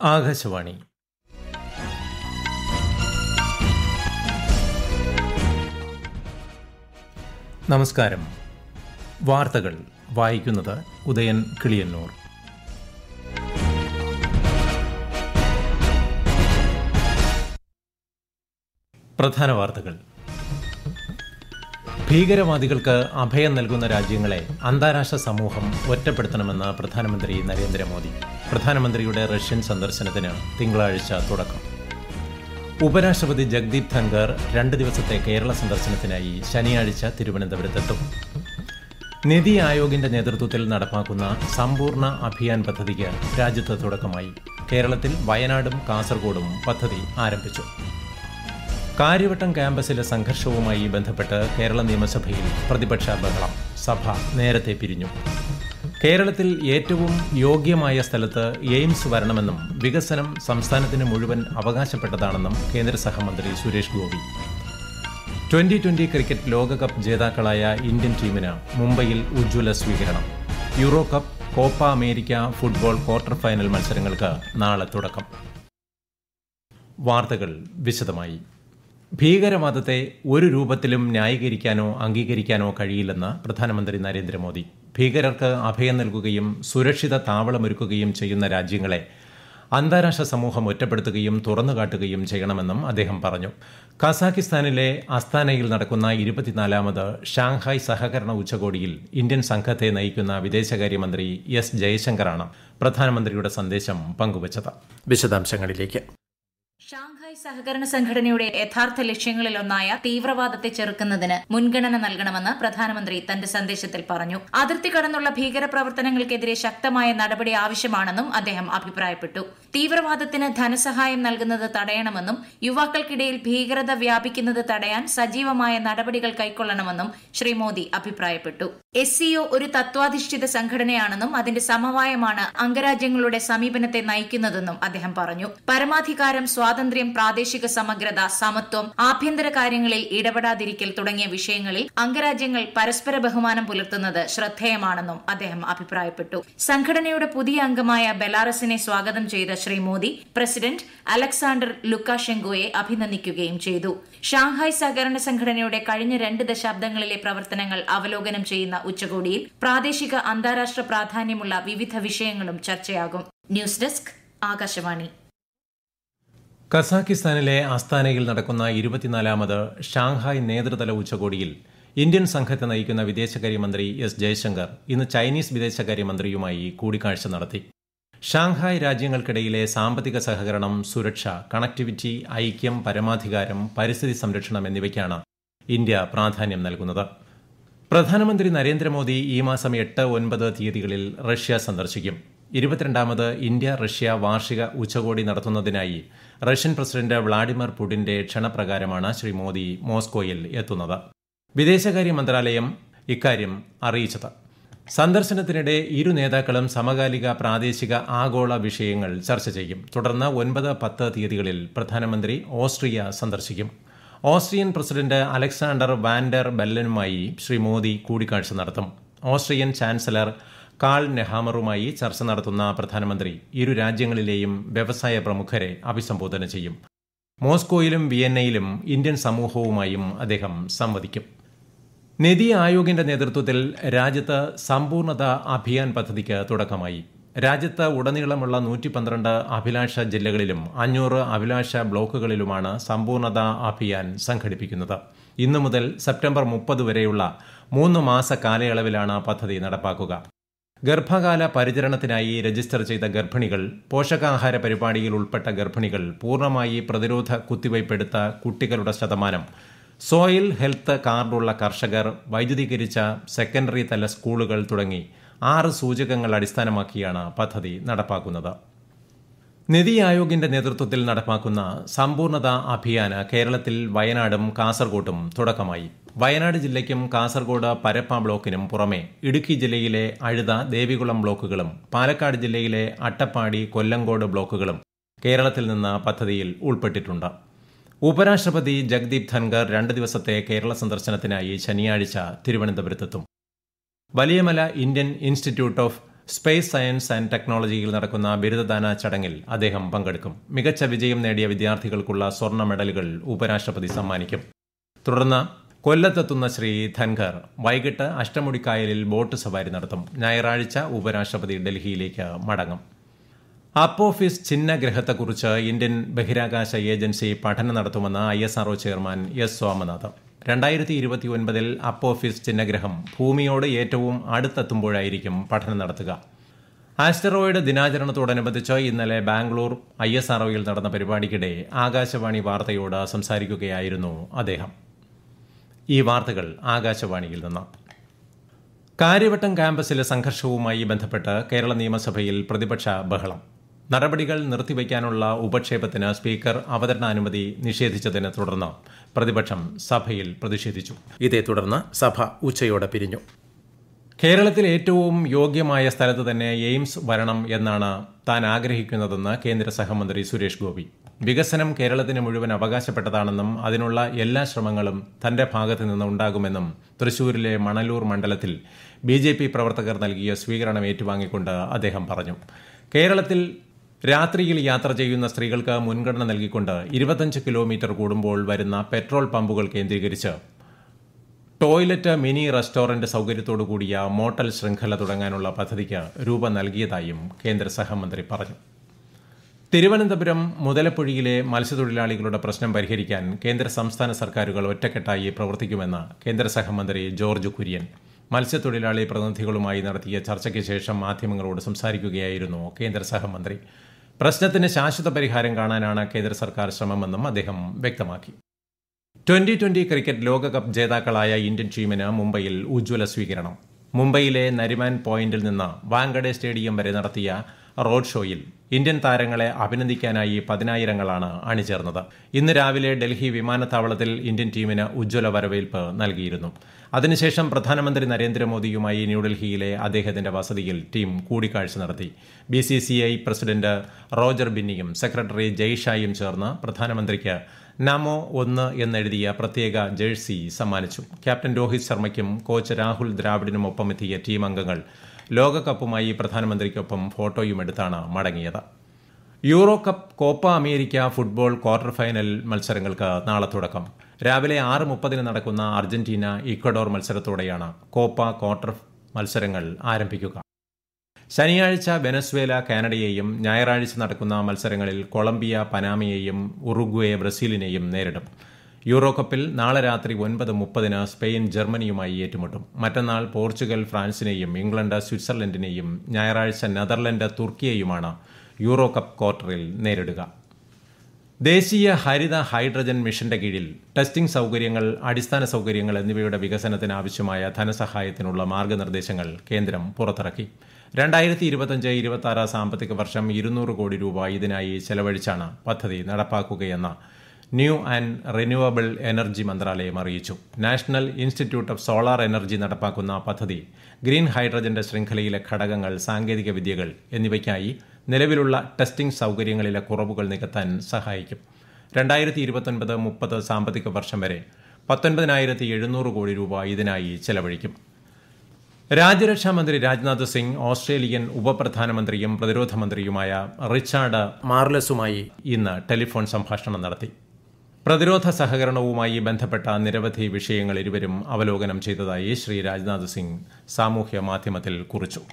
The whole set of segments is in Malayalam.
ആകാശവാണി നമസ്കാരം വാർത്തകൾ വായിക്കുന്നത് ഉദയൻ കിളിയന്നൂർ പ്രധാന വാർത്തകൾ ഭീകരവാദികൾക്ക് അഭയം നൽകുന്ന രാജ്യങ്ങളെ അന്താരാഷ്ട്ര സമൂഹം ഒറ്റപ്പെടുത്തണമെന്ന് പ്രധാനമന്ത്രി നരേന്ദ്രമോദി പ്രധാനമന്ത്രിയുടെ റഷ്യൻ സന്ദർശനത്തിന് തിങ്കളാഴ്ച തുടക്കം ഉപരാഷ്ട്രപതി ജഗ്ദീപ് ധങ്കർ രണ്ട് ദിവസത്തെ കേരള സന്ദർശനത്തിനായി ശനിയാഴ്ച തിരുവനന്തപുരത്തെത്തും നിതി ആയോഗിന്റെ നേതൃത്വത്തിൽ നടപ്പാക്കുന്ന സമ്പൂർണ്ണ അഭിയാൻ പദ്ധതിക്ക് രാജ്യത്ത് തുടക്കമായി കേരളത്തിൽ വയനാടും കാസർഗോഡും പദ്ധതി ആരംഭിച്ചു കാര്യവട്ടം ക്യാമ്പസിലെ സംഘർഷവുമായി ബന്ധപ്പെട്ട് കേരള നിയമസഭയിൽ പ്രതിപക്ഷ ബഹളം സഭ നേരത്തെ പിരിഞ്ഞു കേരളത്തിൽ ഏറ്റവും യോഗ്യമായ സ്ഥലത്ത് എയിംസ് വരണമെന്നും വികസനം സംസ്ഥാനത്തിന് മുഴുവൻ അവകാശപ്പെട്ടതാണെന്നും കേന്ദ്ര സഹമന്ത്രി Suresh Gopi twenty twenty cricket ലോകകപ്പ് ജേതാക്കളായ ഇന്ത്യൻ ടീമിന് മുംബൈയിൽ ഉജ്ജ്വല സ്വീകരണം Euro Cup Copa America football quarter final മത്സരങ്ങൾക്ക് നാളെ തുടക്കം വാർത്തകൾ വിശദമായി ഭീകരവാദത്തെ ഒരു രൂപത്തിലും ന്യായീകരിക്കാനോ അംഗീകരിക്കാനോ കഴിയില്ലെന്ന് പ്രധാനമന്ത്രി നരേന്ദ്രമോദി ഭീകരർക്ക് അഭയം നൽകുകയും സുരക്ഷിത താവളമൊരുക്കുകയും ചെയ്യുന്ന രാജ്യങ്ങളെ അന്താരാഷ്ട്ര സമൂഹം ഒറ്റപ്പെടുത്തുകയും തുറന്നുകാട്ടുകയും ചെയ്യണമെന്നും അദ്ദേഹം പറഞ്ഞു കസാഖിസ്ഥാനിലെ അസ്താനയിൽ നടക്കുന്ന ഇരുപത്തിനാലാമത് ഷാങ്ഹായ് സഹകരണ ഉച്ചകോടിയിൽ ഇന്ത്യൻ സംഘത്തെ നയിക്കുന്ന വിദേശകാര്യമന്ത്രി എസ് ജയശങ്കറാണ് പ്രധാനമന്ത്രിയുടെ സന്ദേശം പങ്കുവച്ചത് വിശദാംശങ്ങളിലേക്ക് ഷാങ്ഹായ് സഹകരണ സംഘടനയുടെ യഥാർത്ഥ ലക്ഷ്യങ്ങളിലൊന്നായ തീവ്രവാദത്തെ ചെറുക്കുന്നതിന് മുൻഗണന നൽകണമെന്ന് പ്രധാനമന്ത്രി തന്റെ സന്ദേശത്തിൽ പറഞ്ഞു അതിർത്തി കടന്നുള്ള ഭീകരപ്രവർത്തനങ്ങൾക്കെതിരെ ശക്തമായ നടപടി ആവശ്യമാണെന്നും അദ്ദേഹം അഭിപ്രായപ്പെട്ടു തീവ്രവാദത്തിന് ധനസഹായം നൽകുന്നത് തടയണമെന്നും യുവാക്കൾക്കിടയിൽ ഭീകരത വ്യാപിക്കുന്നത് തടയാൻ സജീവമായ നടപടികൾ കൈക്കൊള്ളണമെന്നും ശ്രീ മോദി അഭിപ്രായപ്പെട്ടു എസ് സിഒ ഒരു തത്വാധിഷ്ഠിത സംഘടനയാണെന്നും അതിന്റെ സമവായമാണ് അംഗരാജ്യങ്ങളുടെ സമീപനത്തെ നയിക്കുന്നതെന്നും അദ്ദേഹം പറഞ്ഞു പരമാധികാരം സ്വാതന്ത്ര്യം പ്രാദേശിക സമഗ്രത സമത്വം ആഭ്യന്തര കാര്യങ്ങളിൽ ഇടപെടാതിരിക്കൽ തുടങ്ങിയ വിഷയങ്ങളിൽ അംഗരാജ്യങ്ങൾ പരസ്പര ബഹുമാനം പുലർത്തുന്നത് ശ്രദ്ധേയമാണെന്നും അദ്ദേഹം അഭിപ്രായപ്പെട്ടു സംഘടനയുടെ പുതിയ അംഗമായ ബെലാറസിനെ സ്വാഗതം ചെയ്ത ശ്രീ മോദി പ്രസിഡന്റ് അലക്സാണ്ടർ ലുക്കാഷെങ്കോയെ അഭിനന്ദിക്കുകയും ചെയ്തു ഷാങ്ഹായ് സഹകരണ സംഘടനയുടെ കഴിഞ്ഞ രണ്ട് ദശാബ്ദങ്ങളിലെ പ്രവർത്തനങ്ങൾ അവലോകനം ചെയ്യുന്ന ഉച്ചകോടിയിൽ പ്രാദേശിക അന്താരാഷ്ട്ര പ്രാധാന്യമുള്ള വിവിധ വിഷയങ്ങളും ചർച്ചയാകും ന്യൂസ് ഡെസ്ക് ആകാശവാണി കസാഖിസ്ഥാനിലെ ആസ്ഥാനയിൽ നടക്കുന്ന ഇരുപത്തിനാലാമത് ഷാങ്ഹായ് നേതൃതല ഉച്ചകോടിയിൽ ഇന്ത്യൻ സംഘത്തെ നയിക്കുന്ന വിദേശകാര്യമന്ത്രി എസ് ജയശങ്കർ ഇന്ന് ചൈനീസ് വിദേശകാര്യമന്ത്രിയുമായി കൂടിക്കാഴ്ച നടത്തി ഷാങ്ഹായ് രാജ്യങ്ങൾക്കിടയിലെ സാമ്പത്തിക സഹകരണം സുരക്ഷ കണക്ടിവിറ്റി ഐക്യം പരമാധികാരം പരിസ്ഥിതി സംരക്ഷണം എന്നിവയ്ക്കാണ് ഇന്ത്യ പ്രാധാന്യം നൽകുന്നത് പ്രധാനമന്ത്രി നരേന്ദ്രമോദി ഈ മാസം എട്ട് ഒൻപത് തീയതികളിൽ റഷ്യ സന്ദർശിക്കും ഇരുപത്തിരണ്ടാമത് ഇന്ത്യ റഷ്യ വാർഷിക ഉച്ചകോടി നടത്തുന്നതിനായി റഷ്യൻ പ്രസിഡന്റ് വ്ളാഡിമിർ പുടിന്റെ ക്ഷണപ്രകാരമാണ് ശ്രീ മോദി മോസ്കോയിൽ എത്തുന്നത് വിദേശകാര്യ മന്ത്രാലയം ഇക്കാര്യം അറിയിച്ചത് സന്ദർശനത്തിനിടെ ഇരു നേതാക്കളും സമകാലിക പ്രാദേശിക ആഗോള വിഷയങ്ങൾ ചർച്ച ചെയ്യും തുടർന്ന് ഒൻപത് പത്ത് തീയതികളിൽ പ്രധാനമന്ത്രി ഓസ്ട്രിയ സന്ദർശിക്കും ഓസ്ട്രിയൻ പ്രസിഡന്റ് അലക്സാണ്ടർ വാൻഡർ ബെല്ലനുമായി ശ്രീ മോദി കൂടിക്കാഴ്ച നടത്തും ഓസ്ട്രിയൻ ചാൻസലർ കാൾ നെഹാമറുമായി ചർച്ച നടത്തുന്ന പ്രധാനമന്ത്രി ഇരു രാജ്യങ്ങളിലെയും വ്യവസായ പ്രമുഖരെ അഭിസംബോധന ചെയ്യും മോസ്കോയിലും വിയന്നയിലും ഇന്ത്യൻ സമൂഹവുമായും അദ്ദേഹം സംവദിക്കും നിതി ആയോഗിന്റെ നേതൃത്വത്തിൽ രാജ്യത്ത് സമ്പൂർണത അഭിയാൻ പദ്ധതിക്ക് തുടക്കമായി രാജ്യത്ത് ഉടനീളമുള്ള നൂറ്റി പന്ത്രണ്ട് അഭിലാഷ ജില്ലകളിലും അഞ്ഞൂറ് അഭിലാഷ ബ്ലോക്കുകളിലുമാണ് സമ്പൂർണത അഭിയാൻ സംഘടിപ്പിക്കുന്നത് ഇന്നു മുതൽ സെപ്റ്റംബർ മുപ്പത് വരെയുള്ള മൂന്ന് മാസ കാലയളവിലാണ് പദ്ധതി നടപ്പാക്കുക ഗർഭകാല പരിചരണത്തിനായി രജിസ്റ്റർ ചെയ്ത ഗർഭിണികൾ പോഷകാഹാര പരിപാടിയിൽ ഉൾപ്പെട്ട ഗർഭിണികൾ പൂർണ്ണമായി പ്രതിരോധ കുത്തിവയ്പ്പെടുത്ത കുട്ടികളുടെ ശതമാനം സോയിൽ ഹെൽത്ത് കാർഡുള്ള കർഷകർ വൈദ്യുതീകരിച്ച സെക്കൻഡറി തല സ്കൂളുകൾ തുടങ്ങി ആറ് സൂചകങ്ങൾ അടിസ്ഥാനമാക്കിയാണ് പദ്ധതി നടപ്പാക്കുന്നത് നിതി ആയോഗിന്റെ നേതൃത്വത്തിൽ നടപ്പാക്കുന്ന സമ്പൂർണത അഭിയാന് കേരളത്തിൽ വയനാടും കാസർകോട്ടും തുടക്കമായി വയനാട് ജില്ലയ്ക്കും കാസർഗോഡ് പരപ്പ ബ്ലോക്കിനും പുറമെ ഇടുക്കി ജില്ലയിലെ അഴുത ദേവികുളം ബ്ലോക്കുകളും പാലക്കാട് ജില്ലയിലെ അട്ടപ്പാടി കൊല്ലങ്കോട് ബ്ലോക്കുകളും കേരളത്തിൽ നിന്ന് പദ്ധതിയിൽ ഉൾപ്പെട്ടിട്ടുണ്ട് ഉപരാഷ്ട്രപതി ജഗ്ദീപ് ധൻഖർ രണ്ട് ദിവസത്തെ കേരള സന്ദർശനത്തിനായി ശനിയാഴ്ച തിരുവനന്തപുരത്തെത്തും Valiyamala Indian institute of space science and ടെക്നോളജിയിൽ നടക്കുന്ന ബിരുദദാന ചടങ്ങിൽ അദ്ദേഹം പങ്കെടുക്കും മികച്ച വിജയം നേടിയ വിദ്യാർത്ഥികൾക്കുള്ള സ്വർണ്ണ മെഡലുകൾ ഉപരാഷ്ട്രപതി സമ്മാനിക്കും തുടർന്ന് കൊല്ലത്തെത്തുന്ന ശ്രീ ധൻഖർ വൈകിട്ട് അഷ്ടമുടിക്കായലിൽ ബോട്ട് സവാരി നടത്തും ഞായറാഴ്ച ഉപരാഷ്ട്രപതി ഡൽഹിയിലേക്ക് മടങ്ങും അപ്പോഫീസ് ചിഹ്നഗ്രഹത്തെക്കുറിച്ച് ഇന്ത്യൻ ബഹിരാകാശ ഏജൻസി പഠനം നടത്തുമെന്ന് I S R O chairman S Somanath രണ്ടായിരത്തി ഇരുപത്തിയൊൻപതിൽ അപ്പോഫീസ് ചിഹ്നഗ്രഹം ഭൂമിയോട് ഏറ്റവും അടുത്തെത്തുമ്പോഴായിരിക്കും പഠനം നടത്തുക ആസ്റ്ററോയിഡ് ദിനാചരണത്തോടനുബന്ധിച്ച് ഇന്നലെ ബാംഗ്ലൂർ ഐ എസ് ആർഒയിൽ നടന്ന പരിപാടിക്കിടെ ആകാശവാണി വാർത്തയോട് സംസാരിക്കുകയായിരുന്നു അദ്ദേഹം ഈ വാർത്തകൾ ആകാശവാണിയിൽ നിന്ന് കാര്യവട്ടം ക്യാമ്പസിലെ സംഘർഷവുമായി ബന്ധപ്പെട്ട് കേരള നിയമസഭയിൽ പ്രതിപക്ഷ ബഹളം നടപടികൾ നിർത്തിവയ്ക്കാനുള്ള ഉപക്ഷേപത്തിന് സ്പീക്കർ അവതരണാനുമതി നിഷേധിച്ചതിനെ തുടർന്ന് പ്രതിപക്ഷം സഭയിൽ പ്രതിഷേധിച്ചു ഇതേ തുടർന്ന് സഭ ഉച്ചയോടെ പിരിഞ്ഞു കേരളത്തിൽ ഏറ്റവും യോഗ്യമായ സ്ഥലത്ത് തന്നെ എയിംസ് വരണം എന്നാണ് താൻ ആഗ്രഹിക്കുന്നതെന്ന് കേന്ദ്ര സഹമന്ത്രി സുരേഷ് ഗോപി വികസനം കേരളത്തിന് മുഴുവൻ അവകാശപ്പെട്ടതാണെന്നും അതിനുള്ള എല്ലാ ശ്രമങ്ങളും തന്റെ ഭാഗത്തു നിന്ന് ഉണ്ടാകുമെന്നും തൃശൂരിലെ മണലൂർ മണ്ഡലത്തിൽ ബി ജെ പി പ്രവർത്തകർ നൽകിയ സ്വീകരണം ഏറ്റുവാങ്ങിക്കൊണ്ട് അദ്ദേഹം പറഞ്ഞു കേരളത്തിൽ രാത്രിയിൽ യാത്ര ചെയ്യുന്ന സ്ത്രീകൾക്ക് മുൻഗണന നൽകിക്കൊണ്ട് ഇരുപത്തഞ്ച് കിലോമീറ്റർ കൂടുമ്പോൾ വരുന്ന പെട്രോൾ പമ്പുകൾ കേന്ദ്രീകരിച്ച് ടോയ്ലറ്റ് മിനി റെസ്റ്റോറന്റ് സൗകര്യത്തോടു കൂടിയ മോട്ടൽ ശൃംഖല തുടങ്ങാനുള്ള പദ്ധതിക്ക് രൂപം നൽകിയതായും കേന്ദ്ര സഹമന്ത്രി പറഞ്ഞു തിരുവനന്തപുരം മുതലപ്പുഴയിലെ മത്സ്യത്തൊഴിലാളികളുടെ പ്രശ്നം പരിഹരിക്കാൻ കേന്ദ്ര സംസ്ഥാന സർക്കാരുകൾ ഒറ്റക്കെട്ടായി പ്രവർത്തിക്കുമെന്ന് കേന്ദ്ര സഹമന്ത്രി ജോർജ് കുര്യൻ മത്സ്യത്തൊഴിലാളി പ്രതിനിധികളുമായി നടത്തിയ ചർച്ചയ്ക്ക് ശേഷം മാധ്യമങ്ങളോട് സംസാരിക്കുകയായിരുന്നു കേന്ദ്ര സഹമന്ത്രി പ്രശ്നത്തിന് ശാശ്വത പരിഹാരം കാണാനാണ് കേന്ദ്ര സർക്കാർ ശ്രമമെന്നും അദ്ദേഹം വ്യക്തമാക്കി ട്വന്റി ട്വന്റി ക്രിക്കറ്റ് ലോകകപ്പ് ജേതാക്കളായ ഇന്ത്യൻ ടീമിന് മുംബൈയിൽ ഉജ്ജ്വല സ്വീകരണം മുംബൈയിലെ നരിമാൻ പോയിന്റിൽ നിന്ന് വാങ്കഡെ സ്റ്റേഡിയം വരെ നടത്തിയ റോഡ് ഷോയിൽ ഇന്ത്യൻ താരങ്ങളെ അഭിനന്ദിക്കാനായി പതിനായിരങ്ങളാണ് അണിചേർന്നത് ഇന്ന് രാവിലെ ഡൽഹി വിമാനത്താവളത്തിൽ ഇന്ത്യൻ ടീമിന് ഉജ്ജ്വല വരവേൽപ്പ് നൽകിയിരുന്നു അതിനുശേഷം പ്രധാനമന്ത്രി നരേന്ദ്രമോദിയുമായി ന്യൂഡൽഹിയിലെ അദ്ദേഹത്തിന്റെ വസതിയിൽ ടീം കൂടിക്കാഴ്ച നടത്തി B C C I president Roger ബിന്നിയും സെക്രട്ടറി ജയ്ഷായും ചേർന്ന് പ്രധാനമന്ത്രിക്ക് നമോ ഒന്ന് എന്നെഴുതിയ പ്രത്യേക ജേഴ്സി സമ്മാനിച്ചു ക്യാപ്റ്റൻ രോഹിത് ശർമ്മയ്ക്കും കോച്ച് രാഹുൽ ദ്രാവിഡിനുമൊപ്പം എത്തിയ ടീം അംഗങ്ങൾ ലോകകപ്പുമായി പ്രധാനമന്ത്രിക്കൊപ്പം ഫോട്ടോയും എടുത്താണ് മടങ്ങിയത് Euro Cup Copa America football quarter final മത്സരങ്ങൾക്ക് നാളെ തുടക്കം രാവിലെ ആറ് മുപ്പതിന് നടക്കുന്ന അർജന്റീന ഇക്വഡോർ മത്സരത്തോടെയാണ് കോപ്പ ക്വാർട്ടർ മത്സരങ്ങൾ ആരംഭിക്കുക ശനിയാഴ്ച വെനസ്വേല കാനഡയെയും ഞായറാഴ്ച നടക്കുന്ന മത്സരങ്ങളിൽ കൊളംബിയ പനാമയെയും ഉറുഗ്വേ ബ്രസീലിനെയും നേരിടും യൂറോ കപ്പിൽ നാളെ രാത്രി ഒൻപത് മുപ്പതിന് സ്പെയിൻ ജർമ്മനിയുമായി ഏറ്റുമുട്ടും മറ്റന്നാൾ പോർച്ചുഗൽ ഫ്രാൻസിനെയും ഇംഗ്ലണ്ട് സ്വിറ്റ്സർലൻഡിനെയും ഞായറാഴ്ച നെതർലൻഡ് തുർക്കിയെയുമാണ് യൂറോ കപ്പ് ക്വാർട്ടറിൽ നേരിടുക ദേശീയ ഹരിത ഹൈഡ്രജൻ മിഷന്റെ കീഴിൽ ടെസ്റ്റിംഗ് സൗകര്യങ്ങൾ അടിസ്ഥാന സൗകര്യങ്ങൾ എന്നിവയുടെ വികസനത്തിന് ആവശ്യമായ ധനസഹായത്തിനുള്ള മാർഗനിർദ്ദേശങ്ങൾ കേന്ദ്രം പുറത്തിറക്കി രണ്ടായിരത്തി ഇരുപത്തിയഞ്ച് ഇരുപത്തി ആറ് സാമ്പത്തിക വർഷം ഇരുന്നൂറ് കോടി രൂപ ഇതിനായി ചെലവഴിച്ചാണ് പദ്ധതി നടപ്പാക്കുകയെന്ന് ന്യൂ ആൻഡ് റിന്യൂവബിൾ എനർജി മന്ത്രാലയം അറിയിച്ചു national institute of solar energy നടപ്പാക്കുന്ന പദ്ധതി ഗ്രീൻ ഹൈഡ്രജന്റെ ശൃംഖലയിലെ ഘടകങ്ങൾ സാങ്കേതിക വിദ്യകൾ എന്നിവയ്ക്കായി നിലവിലുള്ള ടെസ്റ്റിംഗ് സൗകര്യങ്ങളിലെ കുറവുകൾ നികത്താൻ സഹായിക്കും രണ്ടായിരത്തി ഇരുപത്തൊൻപത് മുപ്പത് സാമ്പത്തിക വർഷം വരെ പത്തൊൻപതിനായിരത്തി എഴുന്നൂറ് കോടി രൂപ ഇതിനായി ചെലവഴിക്കും രാജ്യരക്ഷാ മന്ത്രി രാജ്നാഥ് സിംഗ് ഓസ്ട്രേലിയൻ ഉപപ്രധാനമന്ത്രിയും പ്രതിരോധ മന്ത്രിയുമായ റിച്ചാർഡ് മാർലസുമായി ഇന്ന് ടെലിഫോൺ സംഭാഷണം നടത്തി പ്രതിരോധ സഹകരണവുമായി ബന്ധപ്പെട്ട നിരവധി വിഷയങ്ങൾ ഇരുവരും അവലോകനം ചെയ്തതായി ശ്രീ രാജ്നാഥ് സിംഗ് സാമൂഹ്യ മാധ്യമത്തിൽ കുറിച്ചു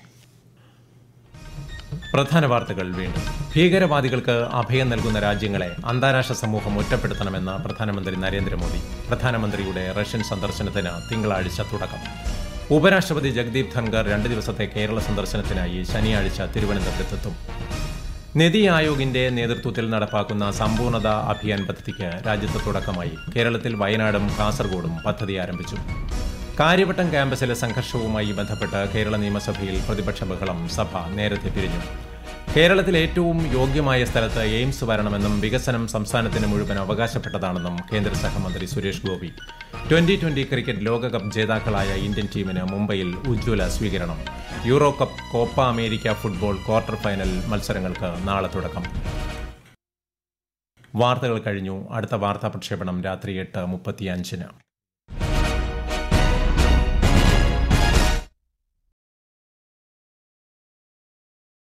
പ്രധാന വാർത്തകൾ വീണ്ടും ഭീകരവാദികൾക്ക് അഭയം നൽകുന്ന രാജ്യങ്ങളെ അന്താരാഷ്ട്ര സമൂഹം ഒറ്റപ്പെടുത്തണമെന്ന് പ്രധാനമന്ത്രി നരേന്ദ്രമോദി പ്രധാനമന്ത്രിയുടെ റഷ്യൻ സന്ദർശനത്തിന് തിങ്കളാഴ്ച തുടക്കം ഉപരാഷ്ട്രപതി ജഗദീപ് ധൻഖർ രണ്ട് ദിവസത്തെ കേരള സന്ദർശനത്തിനായി ശനിയാഴ്ച തിരുവനന്തപുരത്തെത്തും നിതി ആയോഗിന്റെ നേതൃത്വത്തിൽ നടപ്പാക്കുന്ന സമ്പൂർണത അഭിയാൻ പദ്ധതിക്ക് രാജ്യത്ത് തുടക്കമായി കേരളത്തിൽ വയനാടും കാസർഗോഡും പദ്ധതി ആരംഭിച്ചു കാര്യവട്ടം ക്യാമ്പസിലെ സംഘർഷവുമായി ബന്ധപ്പെട്ട് കേരള നിയമസഭയിൽ പ്രതിപക്ഷ ബഹളം സഭ നേരത്തെ പിരിഞ്ഞു കേരളത്തിൽ ഏറ്റവും യോഗ്യമായ സ്ഥലത്ത് എയിംസ് വരണമെന്നും വികസനം സംസ്ഥാനത്തിന് മുഴുവൻ അവകാശപ്പെട്ടതാണെന്നും കേന്ദ്ര സഹമന്ത്രി Suresh Gopi twenty twenty cricket ലോകകപ്പ് ജേതാക്കളായ ഇന്ത്യൻ ടീമിന് മുംബൈയിൽ ഉജ്ജ്വല സ്വീകരണം Euro Cup Copa America football quarter final മത്സരങ്ങൾക്ക് നാളെ തുടക്കം വാർത്തകൾ കഴിഞ്ഞു അടുത്ത വാർത്താ പ്രക്ഷേപണം രാത്രി എട്ട് മുപ്പത്തിയഞ്ചിന്